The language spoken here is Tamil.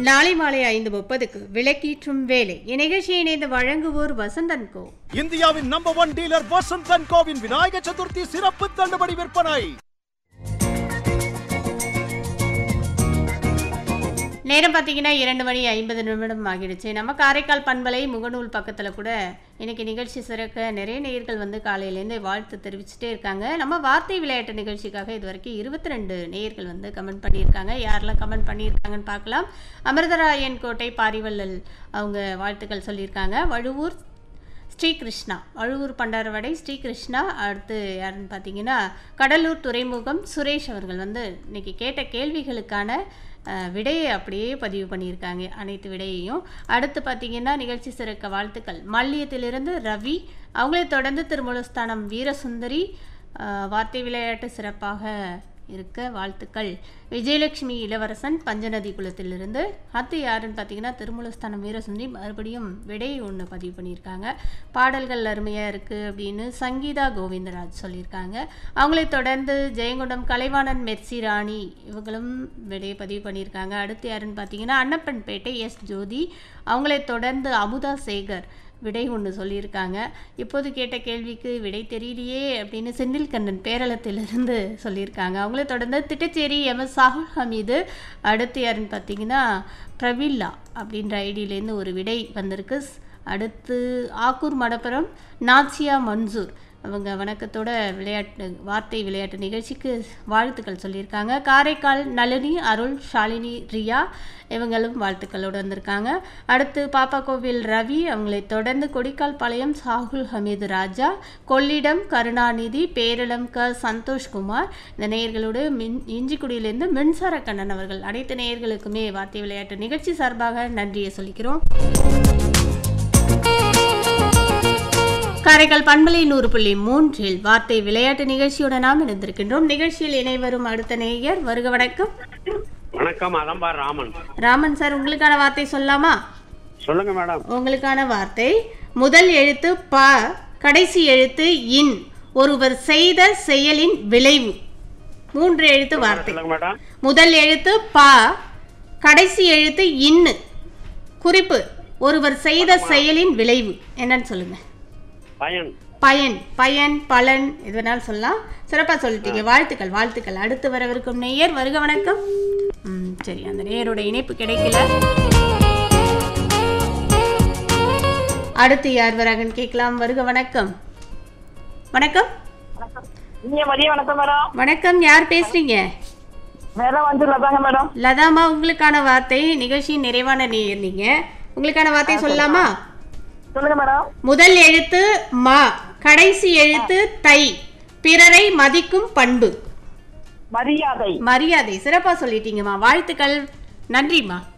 நாளை மாலை ஐந்து முப்பதுக்கு விளக்கீற்றும் வேலை இந்நிகழ்ச்சியை இணைந்து வழங்குவோர் வசந்தன் கோ இந்தியாவின் நம்பர் ஒன் டீலர் வசந்தன் கோவின் விநாயக சதுர்த்தி சிறப்பு தள்ளுபடி விற்பனை நேரம் பார்த்தீங்கன்னா இரண்டு மணி ஐம்பது நிமிடம் ஆகிடுச்சு நம்ம காரைக்கால் பண்பலை முகநூல் பக்கத்தில் கூட இன்னைக்கு நிகழ்ச்சி சிறக்க நிறைய நேயர்கள் வந்து காலையிலேருந்து வாழ்த்து தெரிவிச்சுட்டே இருக்காங்க நம்ம வார்த்தை விளையாட்டு நிகழ்ச்சிக்காக இது வரைக்கும் இருபத்தி ரெண்டு நேயர்கள் வந்து கமெண்ட் பண்ணியிருக்காங்க யாரெல்லாம் கமெண்ட் பண்ணியிருக்காங்கன்னு பார்க்கலாம் அமிர்தராயன் கோட்டை பாரிவள்ளல் அவங்க வாழ்த்துக்கள் சொல்லியிருக்காங்க வழுவூர் ஸ்ரீகிருஷ்ணா அழுவூர் பண்டாரவடை ஸ்ரீகிருஷ்ணா அடுத்து யாருன்னு பார்த்தீங்கன்னா கடலூர் துறைமுகம் சுரேஷ் அவர்கள் வந்து இன்னைக்கு கேட்ட கேள்விகளுக்கான அஹ், விடையை அப்படியே பதிவு பண்ணியிருக்காங்க அனைத்து விடையையும் அடுத்து பார்த்தீங்கன்னா நிகழ்ச்சி சிறக்க வாழ்த்துக்கள் மல்லியத்திலிருந்து ரவி அவங்களை தொடர்ந்து திருமூலஸ்தானம் வீரசுந்தரி அஹ், வார்த்தை விளையாட்டு சிறப்பாக இருக்க வாழ்த்துக்கள் விஜயலட்சுமி இளவரசன் பஞ்சநதி குளத்திலிருந்து அடுத்து யாருன்னு பார்த்தீங்கன்னா திருமூலஸ்தானம் வீரசுந்தரி மறுபடியும் விடை ஒன்று பதிவு பண்ணியிருக்காங்க பாடல்கள் அருமையாக இருக்குது அப்படின்னு சங்கீதா கோவிந்தராஜ் சொல்லியிருக்காங்க அவங்களை தொடர்ந்து ஜெயங்கொண்டம் கலைவாணன் மெர்சி ராணி இவங்களும் விடையை பதிவு பண்ணியிருக்காங்க அடுத்து யாருன்னு பார்த்தீங்கன்னா அன்னப்பன்பேட்டை எஸ் ஜோதி அவங்களை தொடர்ந்து அமுதா சேகர் விடை ஒன்று சொல்லியிருக்காங்க இப்போது கேட்ட கேள்விக்கு விடை தெரியலையே அப்படின்னு செந்தில் கண்ணன் பேரளத்திலிருந்து சொல்லியிருக்காங்க அவங்கள தொடர்ந்து திட்டச்சேரி எம் எஸ் சாகுல் ஹமீது அடுத்து யாருன்னு பார்த்தீங்கன்னா பிரவில்லா அப்படின்ற ஐடியிலேருந்து ஒரு விடை வந்திருக்கு அடுத்து ஆக்கூர் மடப்புரம் நாச்சியா மன்சூர் அவங்க வணக்கத்தோட விளையாட்டு வார்த்தை விளையாட்டு நிகழ்ச்சிக்கு வாழ்த்துக்கள் சொல்லியிருக்காங்க காரைக்கால் நளினி அருள் ஷாலினி ரியா இவங்களும் வாழ்த்துக்களோடு வந்திருக்காங்க அடுத்து பாப்பா கோவில் ரவி அவங்களை தொடர்ந்து கொடிக்கால் பாளையம் சாகுல் ஹமீது ராஜா கொள்ளிடம் கருணாநிதி பேரளம் க சந்தோஷ்குமார் இந்த நேயர்களோடு மின் இஞ்சிக்குடியிலேருந்து மின்சார கண்ணன் அவர்கள் அனைத்து நேயர்களுக்குமே வார்த்தை விளையாட்டு நிகழ்ச்சி சார்பாக நன்றியை சொல்லிக்கிறோம் காரைக்கால் பண்பலை நூறு புள்ளி மூன்றில் வார்த்தை விளையாட்டு நிகழ்ச்சியுடன் நாம் இணைந்திருக்கின்றோம் நிகழ்ச்சியில் இணைவரும் அடுத்த நேயர் வருக வணக்கம் வணக்கம் அதம்பா ராமன் ராமன் சார் உங்களுக்கான வார்த்தை சொல்லலாமா சொல்லுங்க மேடம் உங்களுக்கான வார்த்தை முதல் எழுத்து ப கடைசி எழுத்து இன் ஒருவர் செய்த செயலின் விளைவு மூன்று எழுத்து வார்த்தை சொல்லுங்க மேடம் முதல் எழுத்து ப கடைசி எழுத்து இன்னு குறிப்பு ஒருவர் செய்த செயலின் விளைவு என்னன்னு சொல்லுங்க பயன் பயன் பயன் பலன் எது வேணாலும் சொல்லலாம் சிறப்பாக சொல்லிட்டீங்க வாழ்த்துக்கள் வாழ்த்துக்கள் அடுத்து வரவிருக்கும் நேயர் வருக வணக்கம் ம் சரி அந்த நேயரோட இணைப்பு கிடைக்கல அடுத்து யார் வராங்கன்னு கேட்கலாம் வருக வணக்கம் வணக்கம் இனிய மதிய வணக்கம் மேடம் வணக்கம் யார் பேசுறீங்க மேடம் வந்து லதாங்க மேடம் லதாமா உங்களுக்கான வார்த்தை நிகழ்ச்சியின் நிறைவான நேயர் நீங்க உங்களுக்கான வார்த்தை சொல்லலாமா சொல்லுங்க மேடம் முதல் எழுத்து மா கடைசி எழுத்து தை பிறரை மதிக்கும் பண்பு மரியாதை மரியாதை சிறப்பா சொல்லிட்டீங்கம்மா வாழ்த்துக்கள் நன்றிம்மா